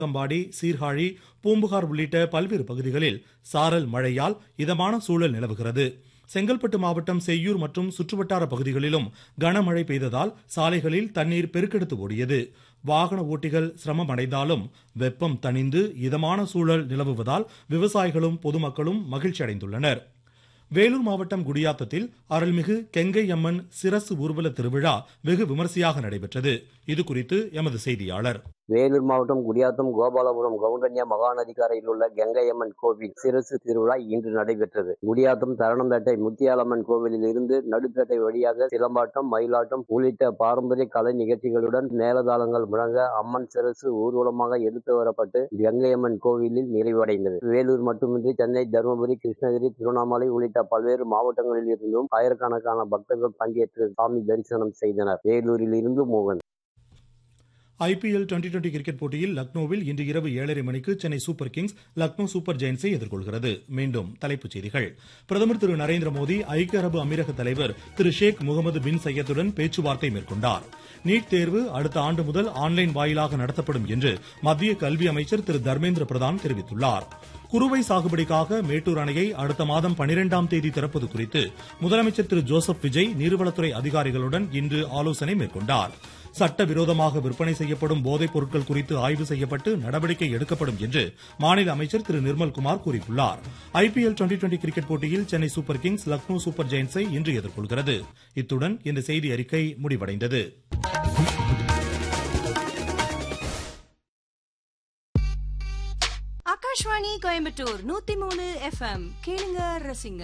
கம்பாடி சீர்காழி பூம்புகார் உள்ளிட்ட பல்வேறு பகுதிகளில் சாரல் மழையால் இதமான சூழல் நிலவுகிறது செங்கல்பட்டு மாவட்டம் செய்யூர் மற்றும் சுற்றுவட்டார பகுதிகளிலும் கனமழை பெய்ததால் சாலைகளில் தண்ணீர் பெருக்கெடுத்து ஓடியது வாகன ஓட்டிகள் சிரமம் அடைந்தாலும் வெப்பம் தணிந்து இதமான சூழல் நிலவுவதால் விவசாயிகளும் பொதுமக்களும் மகிழ்ச்சி அடைந்துள்ளனர் வேலூர் மாவட்டம் குடியாத்தத்தில் அருள்மிகு கெங்கை அம்மன் சிரசு ஊர்வல திருவிழா வெகு விமரிசையாக நடைபெற்றது இது குறித்து எமது செய்தியாளர் வேலூர் மாவட்டம் குடியாத்தம் கோபாலபுரம் கவுண்டன்யா மகாநதிக்கரையில் உள்ள கங்கையம்மன் கோவில் சிறசு திருவிழா இன்று நடைபெற்றது குடியாத்தம் தரணம்பேட்டை முத்தியாலம்மன் கோவிலில் இருந்து நடுப்பேட்டை வழியாக சிலம்பாட்டம் மயிலாட்டம் உள்ளிட்ட பாரம்பரிய கலை நிகழ்ச்சிகளுடன் மேலதாளங்கள் முழங்க அம்மன் சிறசு ஊர்வலமாக எடுத்து வரப்பட்டு கங்கையம்மன் கோவிலில் நிறைவடைந்தது வேலூர் மட்டுமின்றி சென்னை தருமபுரி கிருஷ்ணகிரி திருவண்ணாமலை உள்ளிட்ட பல்வேறு மாவட்டங்களில் இருந்தும் ஆயிரக்கணக்கான பக்தர்கள் பங்கேற்று சாமி தரிசனம் செய்தனர் வேலூரில் இருந்து மோகன் ஐபிஎல் டுவெண்டி டுவெண்டி கிரிக்கெட் போட்டியில் லக்னோவில் இன்று இரவு ஏழரை மணிக்கு Chennai super kings Lucknow super ஜெயின்ஸை எதிர்கொள்கிறது மீண்டும் தலைப்புச் செய்திகள் பிரதமர் திரு நரேந்திர மோடி ஐக்கிய அரபு அமீரக தலைவர் திரு ஷேக் முகமது பின் சையதுடன் பேச்சுவார்த்தை மேற்கொண்டார் நீட் தேர்வு அடுத்த ஆண்டு முதல் ஆன்லைன் வாயிலாக நடத்தப்படும் என்று மத்திய கல்வி அமைச்சர் திரு தர்மேந்திர பிரதான் தெரிவித்துள்ளார் குறுவை சாகுபடிக்காக மேட்டூர் அணையை அடுத்த மாதம் பனிரெண்டாம் தேதி திறப்பது குறித்து முதலமைச்சர் திரு ஜோசப் விஜய் நீர்வளத்துறை அதிகாரிகளுடன் இன்று ஆலோசனை மேற்கொண்டார் சட்டவிரோதமாக விற்பனை செய்யப்படும் போதைப் பொருட்கள் குறித்து ஆய்வு செய்யப்பட்டு நடவடிக்கை எடுக்கப்படும் என்று மாநில அமைச்சர் திரு நிர்மல்குமார் கூறியுள்ளார் ஐபிஎல் டுவெண்டி டுவெண்டி கிரிக்கெட் போட்டியில் Chennai super kings Lucknow super ஜெயின்ஸை இன்று எதிர்கொள்கிறது இத்துடன் இந்த செய்தி அறிக்கை முடிவடைந்தது ஆகாஷ்வாணி கோயம்புத்தூர் நூத்தி மூணு எஃப்எம் கேளுங்க ரசிங்க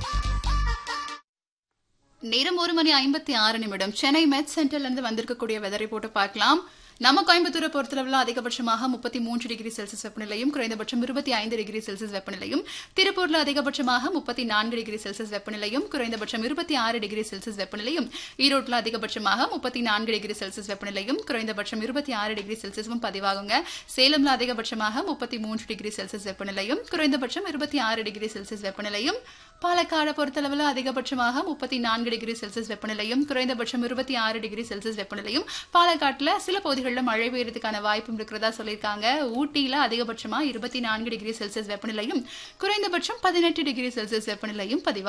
நேரம் ஒரு மணி ஐம்பத்தி ஆறு நிமிடம் சென்னை மெட் சென்டர்ல இருந்து வந்திருக்கக்கூடிய வெதரை போட்டு பார்க்கலாம் நம்ம கோயம்புத்தூரை பொறுத்தளவில் அதிகபட்சமாக முப்பத்தி மூன்று டிகிரி செல்சியஸ் வெப்பநிலையும் குறைந்தபட்சம் இருபத்தி ஐந்து டிகிரி செல்சியஸ் வெப்பநிலையும் திருப்பூர்ல அதிகபட்சமாக முப்பத்தி நான்கு டிகிரி செல்சியஸ் வெப்பநிலையும் குறைந்தபட்சம் இருபத்தி ஆறு டிகிரி செல்சியஸ் வெப்பநிலையும் ஈரோட்டில் அதிகபட்சமாக முப்பத்தி நான்கு டிகிரி செல்சியஸ் வெப்பநிலையும் குறைந்தபட்சம் இருபத்தி ஆறு டிகிரி செல்சியஸும் பதிவாகுங்க சேலம்ல அதிகபட்சமாக முப்பத்தி மூன்று டிகிரி செல்சியஸ் வெப்பநிலையும் குறைந்தபட்சம் இருபத்தி ஆறு டிகிரி செல்சியஸ் வெப்பநிலையும் பாலக்காடு பொறுத்தளவில் அதிகபட்சமாக முப்பத்தி நான்கு டிகிரி செல்சியஸ் வெப்பநிலையும் குறைந்தபட்சம் இருபத்தி ஆறு டிகிரி செல்சியஸ் வெப்பநிலையும் பாலக்காட்டுல சில பகுதிகளில் மழை பெய்யறதுக்கான வாய்ப்பும் இருக்கிறதா சொல்லியிருக்காங்க ஊட்டியில அதிகபட்சமா இருபத்தி நான்கு டிகிரி செல்சியஸ் வெப்பநிலையும் குறைந்தபட்சம் பதினெட்டு டிகிரி செல்சியஸ் வெப்பநிலையும் பதிவாகும்